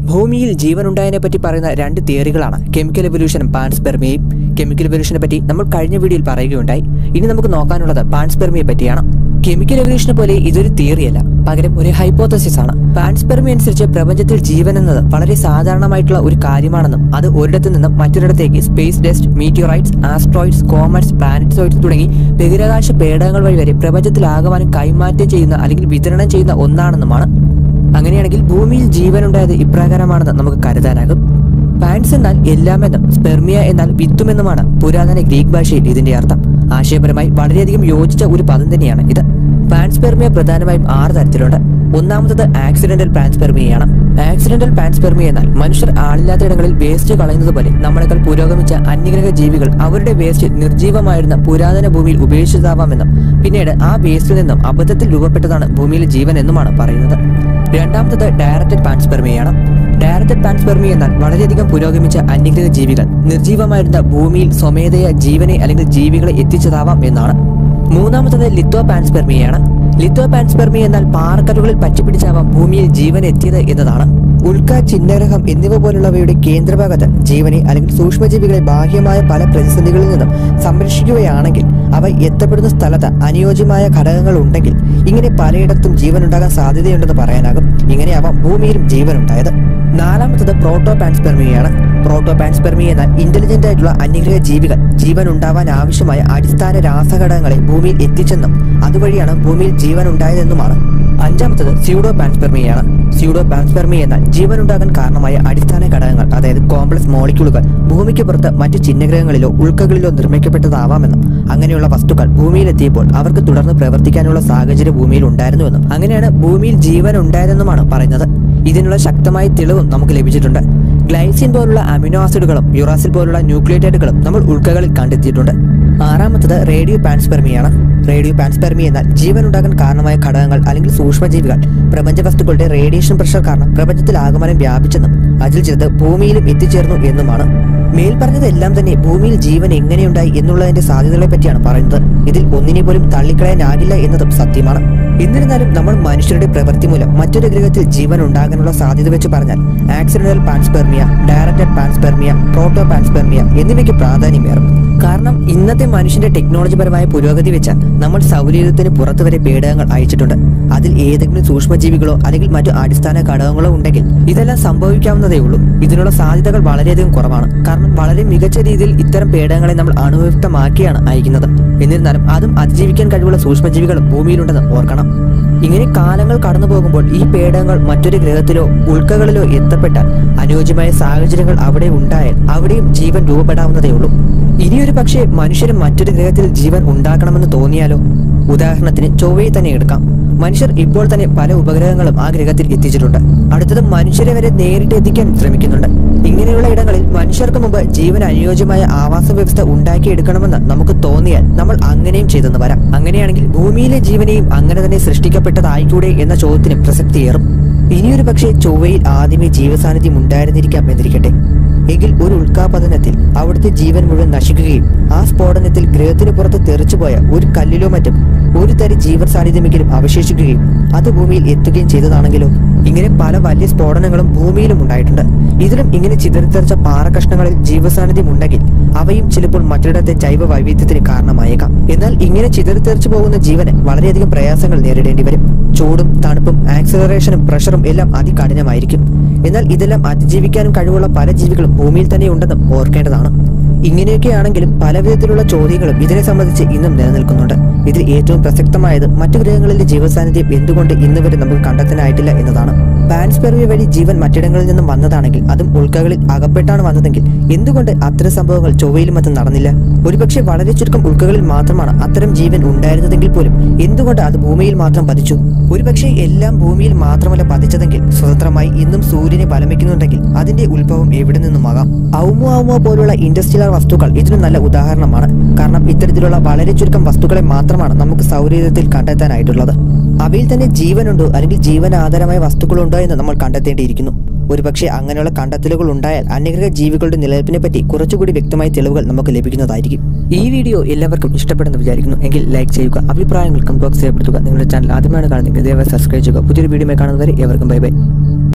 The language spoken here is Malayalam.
ഭൂമിയിൽ ജീവനുണ്ടായതിനെ പറ്റി പറയുന്ന രണ്ട് തിയറികളാണ് കെമിക്കൽ എവല്യൂഷനും പാൻസ്പെർമിയയും കെമിക്കൽ എവല്യൂഷനെ പറ്റി നമ്മൾ കഴിഞ്ഞ വീഡിയോയിൽ പറയുകയുണ്ടായി ഇനി നമുക്ക് നോക്കാനുള്ളത് പാൻസ്പെർമിയെ പറ്റിയാണ് കെമിക്കൽ എവല്യൂഷനെ പോലെ ഇതൊരു തിയറിയല്ല പകരം ഒരു ഹൈപ്പോത്തസിസ് ആണ് പാൻസ്പെർമി അനുസരിച്ച് പ്രപഞ്ചത്തിൽ ജീവൻ എന്നത് വളരെ സാധാരണമായിട്ടുള്ള ഒരു കാര്യമാണെന്നും അത് ഒരിടത്തു നിന്നും മറ്റൊരിടത്തേക്ക് space dust meteorites asteroids comets planetoids തുടങ്ങി ബഹിരാകാശ പേടകങ്ങൾ വഴി വരെ പ്രപഞ്ചത്തിലാകമാനം കൈമാറ്റം ചെയ്യുന്ന അല്ലെങ്കിൽ വിതരണം ചെയ്യുന്ന ഒന്നാണെന്നുമാണ് അങ്ങനെയാണെങ്കിൽ ഭൂമിയിൽ ജീവനുണ്ടായത് ഇപ്രകാരമാണെന്ന് നമുക്ക് കരുതാനാകും പാൻസ് എന്നാൽ എല്ലാമെന്നും സ്പെർമിയ എന്നാൽ വിത്തുമെന്നുമാണ് പുരാതന ഗ്രീക്ക് ഭാഷയിൽ ഇതിന്റെ അർത്ഥം ആശയപരമായി വളരെയധികം യോജിച്ച ഒരു പദം തന്നെയാണ് ഇത് പാൻസ്പെർമിയ പ്രധാനമായും ആറ് തരത്തിലുണ്ട് ഒന്നാമത്തത് ആക്സിഡന്റൽ പാൻസ്പെർമിയയാണ് ആക്സിഡന്റൽ പാൻസ്പെർമിയ എന്നാൽ മനുഷ്യർ ആളില്ലാത്ത ഇടങ്ങളിൽ വേസ്റ്റ് കളയുന്നത് പോലെ നമ്മളെക്കാൾ പുരോഗമിച്ച അന്യഗ്രഹ ജീവികൾ അവരുടെ വേസ്റ്റ് നിർജീവമായിരുന്ന പുരാതന ഭൂമിയിൽ ഉപേക്ഷിച്ചതാവാമെന്നും പിന്നീട് ആ വേസ്റ്റിൽ നിന്നും അബദ്ധത്തിൽ രൂപപ്പെട്ടതാണ് ഭൂമിയിലെ ജീവൻ എന്നുമാണ് പറയുന്നത് രണ്ടാമത്തത് ഡയറക്റ്റഡ് പാൻസ്പെർമിയാണ് ഡയറക്റ്റഡ് പാൻസ്പെർമി എന്നാൽ വളരെയധികം പുരോഗമിച്ച അന്യഗ്രഹ ജീവികൾ നിർജീവമായിരുന്ന ഭൂമിയിൽ സ്വമേധയ ജീവനെ അല്ലെങ്കിൽ ജീവികളെ എത്തിച്ചതാവാം എന്നാണ് മൂന്നാമത്തത് ലിത്തോ പാൻസ്പെർമിയാണ് ലിത്തോ പാൻസ്പെർമി എന്നാൽ പാറക്കല്ലുകളിൽ പറ്റിപ്പിടിച്ചാവാം ഭൂമിയിൽ ജീവൻ എത്തിയത് എന്നതാണ് ഉൽക്ക ചിഹ്നഗ്രഹം എന്നിവ പോലുള്ളവയുടെ കേന്ദ്രഭാഗത്ത് ജീവനെ അല്ലെങ്കിൽ സൂക്ഷ്മജീവികളെ ബാഹ്യമായ പല പ്രതിസന്ധികളിൽ നിന്നും സംരക്ഷിക്കുകയാണെങ്കിൽ അവ എത്തപ്പെടുന്ന സ്ഥലത്ത് അനുയോജ്യമായ ഘടകങ്ങൾ ഉണ്ടെങ്കിൽ ഇങ്ങനെ പലയിടത്തും ജീവൻ ഉണ്ടാകാൻ സാധ്യതയുണ്ടെന്ന് പറയാനാകും ഇങ്ങനെയാവാം ഭൂമിയിലും ജീവൻ ഉണ്ടായത് നാലാമത്തത് പ്രോട്ടോ പാൻസ്പെർമിയാണ് പ്രോട്ടോ പാൻസ്പെർമി എന്നാൽ ഇന്റലിജന്റ് ആയിട്ടുള്ള അന്യഗ്രഹ ജീവികൾ ജീവൻ ഉണ്ടാവാൻ ആവശ്യമായ അടിസ്ഥാന രാസഘടകങ്ങളെ ഭൂമിയിൽ എത്തിച്ചെന്നും അതുവഴിയാണ് ഭൂമിയിൽ ജീവൻ ഉണ്ടായതെന്നുമാണ് അഞ്ചാമത്തത് സ്യൂഡോ പാൻസ്പെർമിയാണ് സ്യൂഡോ പാൻസ്പെർമി എന്നാൽ ജീവൻ ഉണ്ടാകാൻ കാരണമായ അടിസ്ഥാന ഘടകങ്ങൾ അതായത് കോംപ്ലക്സ് മോളിക്യൂളുകൾ ഭൂമിക്ക് പുറത്ത് മറ്റ് ചിഹ്നഗ്രഹങ്ങളിലോ ഉൾക്കകളിലോ നിർമ്മിക്കപ്പെട്ടതാവാമെന്നും അങ്ങനെയുള്ള വസ്തുക്കൾ ഭൂമിയിലെത്തിയപ്പോൾ അവർക്ക് തുടർന്ന് പ്രവർത്തിക്കാനുള്ള സാഹചര്യം ഭൂമിയിൽ ഉണ്ടായിരുന്നുവെന്നും അങ്ങനെയാണ് ഭൂമിയിൽ ജീവൻ ഉണ്ടായതെന്നുമാണ് പറയുന്നത് ഇതിനുള്ള ശക്തമായ തെളിവും നമുക്ക് ലഭിച്ചിട്ടുണ്ട് ഗ്ലൈസിൻ പോലുള്ള അമിനോ ആസിഡുകളും യുറാസിൽ പോലുള്ള ന്യൂക്ലിയോറ്റൈഡുകളും നമ്മൾ ഉൾക്കകളിൽ കണ്ടെത്തിയിട്ടുണ്ട് ആറാമത്തത് റേഡിയോ പാൻസ്പെർമിയാണ് റേഡിയോ പാൻസ്പെർമി എന്നാൽ ജീവൻ ഉണ്ടാകാൻ കാരണമായ ഘടകങ്ങൾ അല്ലെങ്കിൽ സൂക്ഷ്മജീവികൾ പ്രപഞ്ച വസ്തുക്കളുടെ റേഡിയേഷൻ പ്രഷർ കാരണം പ്രപഞ്ചത്തിൽ ആഗമനം വ്യാപിച്ചെന്നും അതിൽ ചിലത് ഭൂമിയിലും എത്തിച്ചേർന്നു എന്നുമാണ് മേൽപ്പറഞ്ഞതെല്ലാം തന്നെ ഭൂമിയിൽ ജീവൻ എങ്ങനെയുണ്ടായി എന്നുള്ളതിന്റെ സാധ്യതകളെ പറ്റിയാണ് പറയുന്നത് ഇതിൽ ഒന്നിനെ പോലും തള്ളിക്കളയാനാകില്ല എന്നതും സത്യമാണ് എന്നിരുന്നാലും നമ്മൾ മനുഷ്യരുടെ പ്രവൃത്തി മൂലം മറ്റൊരു ഗ്രഹത്തിൽ ജീവൻ ഉണ്ടാകാനുള്ള സാധ്യത വെച്ച് പറഞ്ഞാൽ accidental panspermia directed panspermia proto panspermia എന്നിവയ്ക്ക് പ്രാധാന്യമേറും കാരണം ഇന്നത്തെ മനുഷ്യന്റെ ടെക്നോളജി പരമായ പുരോഗതി വെച്ച് നമ്മൾ സൗരയൂഥത്തിന് പുറത്തു വരെ പേടകങ്ങൾ അയച്ചിട്ടുണ്ട് അതിൽ ഏതെങ്കിലും സൂക്ഷ്മജീവികളോ അല്ലെങ്കിൽ മറ്റു അടിസ്ഥാന ഘടകങ്ങളോ ഉണ്ടെങ്കിൽ ഇതെല്ലാം സംഭവിക്കാവുന്നതേ ഉള്ളൂ ഇതിനുള്ള സാധ്യതകൾ വളരെയധികം കുറവാണ് കാരണം വളരെ മികച്ച രീതിയിൽ ഇത്തരം പേടകങ്ങളെ നമ്മൾ അണുവിയുക്തമാക്കിയാണ് അയക്കുന്നത് എന്നിരുന്നാലും അതും അതിജീവിക്കാൻ കഴിവുള്ള സൂക്ഷ്മജീവികളും ഭൂമിയിലുണ്ടെന്ന് ഓർക്കണം ഇങ്ങനെ കാലങ്ങൾ കടന്നു പോകുമ്പോൾ ഈ പേടകങ്ങൾ മറ്റൊരു ഗ്രഹത്തിലോ ഉൾക്കകളിലോ എത്തപ്പെട്ടാൽ അനുയോജ്യമായ സാഹചര്യങ്ങൾ അവിടെ ഉണ്ടായാൽ അവിടെയും ജീവൻ രൂപപ്പെടാവുന്നതേ ഉള്ളൂ ഇനിയൊരു പക്ഷേ മനുഷ്യന് മറ്റൊരു ഗ്രഹത്തിൽ ജീവൻ ഉണ്ടാക്കണമെന്ന് തോന്നിയാലോ ഉദാഹരണത്തിന് ചൊവ്വയെ തന്നെ എടുക്കാം മനുഷ്യർ ഇപ്പോൾ തന്നെ പല ഉപഗ്രഹങ്ങളും ആ ഗ്രഹത്തിൽ എത്തിച്ചിട്ടുണ്ട് അടുത്തത് മനുഷ്യരെ വരെ നേരിട്ട് എത്തിക്കാൻ ശ്രമിക്കുന്നുണ്ട് ഇങ്ങനെയുള്ള ഇടങ്ങളിൽ മനുഷ്യർക്ക് മുമ്പ് ജീവൻ അനുയോജ്യമായ ആവാസ വ്യവസ്ഥ ഉണ്ടാക്കിയെടുക്കണമെന്ന് നമുക്ക് തോന്നിയാൽ നമ്മൾ അങ്ങനെയും ചെയ്തെന്ന് വരാം അങ്ങനെയാണെങ്കിൽ ഭൂമിയിലെ ജീവനെയും അങ്ങനെ തന്നെ സൃഷ്ടിക്കപ്പെട്ടതായിക്കൂടെ എന്ന ചോദ്യത്തിന് പ്രസക്തിയേറും ഇനിയൊരു പക്ഷേ ചൊവ്വയിൽ ആദ്യമേ ജീവസാന്നിധ്യം ഉണ്ടായിരുന്നിരിക്കാം എന്നിരിക്കട്ടെ എങ്കിൽ ഒരു ഉൽക്കാപതനത്തിൽ അവിടുത്തെ ജീവൻ മുഴുവൻ നശിക്കുകയും ആ സ്ഫോടനത്തിൽ ഗ്രഹത്തിന് പുറത്ത് തെറിച്ചുപോയ ഒരു കല്ലിലോ മറ്റും ഒരു തരി ജീവൻ സാന്നിധ്യമെങ്കിലും അവശേഷിക്കുകയും അത് ഭൂമിയിൽ എത്തുകയും ചെയ്തതാണെങ്കിലോ ഇങ്ങനെ പല വലിയ സ്ഫോടനങ്ങളും ഭൂമിയിലും ഉണ്ടായിട്ടുണ്ട് ഇതിലും ഇങ്ങനെ ചിതറിത്തെറിച്ച പാറകഷ്ണങ്ങളിൽ ജീവസാന്നിധ്യം ഉണ്ടെങ്കിൽ അവയും ചിലപ്പോൾ മറ്റൊരിടത്തെ ജൈവ വൈവിധ്യത്തിന് കാരണമായേക്കാം എന്നാൽ ഇങ്ങനെ ചിതറിത്തെറിച്ചു പോകുന്ന ജീവന് വളരെയധികം പ്രയാസങ്ങൾ നേരിടേണ്ടി വരും ചൂടും തണുപ്പും ആക്സിലറേഷനും പ്രഷറും എല്ലാം അതികഠിനമായിരിക്കും എന്നാൽ ഇതെല്ലാം അതിജീവിക്കാനും കഴിവുള്ള പല ജീവികളും ഭൂമിയിൽ തന്നെ ഉണ്ടെന്നും ഓർക്കേണ്ടതാണ് ഇങ്ങനെയൊക്കെയാണെങ്കിലും പല വിധത്തിലുള്ള ചോദ്യങ്ങളും ഇതിനെ സംബന്ധിച്ച് ഇന്നും നിലനിൽക്കുന്നുണ്ട് ഇതിൽ ഏറ്റവും പ്രസക്തമായത് മറ്റു ഗ്രഹങ്ങളിലെ ജീവസാന്നിധ്യം എന്തുകൊണ്ട് ഇന്ന് വരെ നമുക്ക് കണ്ടെത്താനായിട്ടില്ല എന്നതാണ് പാൻസ്പെർമിയ വഴി ജീവൻ മറ്റിടങ്ങളിൽ നിന്നും വന്നതാണെങ്കിൽ അതും ഉൾക്കകളിൽ അകപ്പെട്ടാണ് വന്നതെങ്കിൽ എന്തുകൊണ്ട് അത്തരം സംഭവങ്ങൾ ചൊവ്വയിലും മറ്റും നടന്നില്ല ഒരുപക്ഷെ വളരെ ചുരുക്കം ഉൾക്കകളിൽ മാത്രമാണ് അത്തരം ജീവൻ ഉണ്ടായിരുന്നതെങ്കിൽ പോലും എന്തുകൊണ്ട് അത് ഭൂമിയിൽ മാത്രം പതിച്ചു ഒരുപക്ഷെ എല്ലാം ഭൂമിയിൽ മാത്രമല്ല പതിച്ചതെങ്കിൽ സ്വതന്ത്രമായി ഇന്നും സൂര്യനെ ബലമിക്കുന്നുണ്ടെങ്കിൽ അതിന്റെ ഉത്ഭവം എവിടെ നിന്നുമാകാം ഔമോ ഔമോ പോലുള്ള ഇൻഡസ്ട്രിയൽ വസ്തുക്കൾ ഇതിന് നല്ല ഉദാഹരണമാണ് കാരണം ഇത്തരത്തിലുള്ള വളരെ ചുരുക്കം വസ്തുക്കളെ മാത്രമാണ് നമുക്ക് സൗരയൂഥത്തിൽ കണ്ടെത്താനായിട്ടുള്ളത് അവയിൽ തന്നെ ജീവനുണ്ടോ അല്ലെങ്കിൽ ജീവനാധാരമായ വസ്തുക്കളുണ്ടോ എന്ന് നമ്മൾ കണ്ടെത്തേണ്ടിയിരിക്കുന്നു ഒരുപക്ഷെ അങ്ങനെയുള്ള കണ്ടെത്തലുകൾ ഉണ്ടായാൽ അന്യഗ്രഹ ജീവികളുടെ നിലനിൽപ്പിനെ പറ്റി കുറച്ചുകൂടി വ്യക്തമായ തെളിവുകൾ നമുക്ക് ലഭിക്കുന്നതായിരിക്കും ഈ വീഡിയോ എല്ലാവർക്കും ഇഷ്ടപ്പെടുന്നു വിചാരിക്കുന്നു എങ്കിൽ ലൈക്ക് ചെയ്യുക അഭിപ്രായങ്ങൾ കമന്റ് ബോക്സ് രേഖപ്പെടുത്തുക നിങ്ങളുടെ ചാനൽ ആദ്യമാണ് കാണുന്നെങ്കിൽ ദയവായി സബ്സ്ക്രൈബ് ചെയ്യുക പുതിയൊരു വീഡിയോ കാണുന്നവരെ ഏവർക്കും ബൈ ബൈ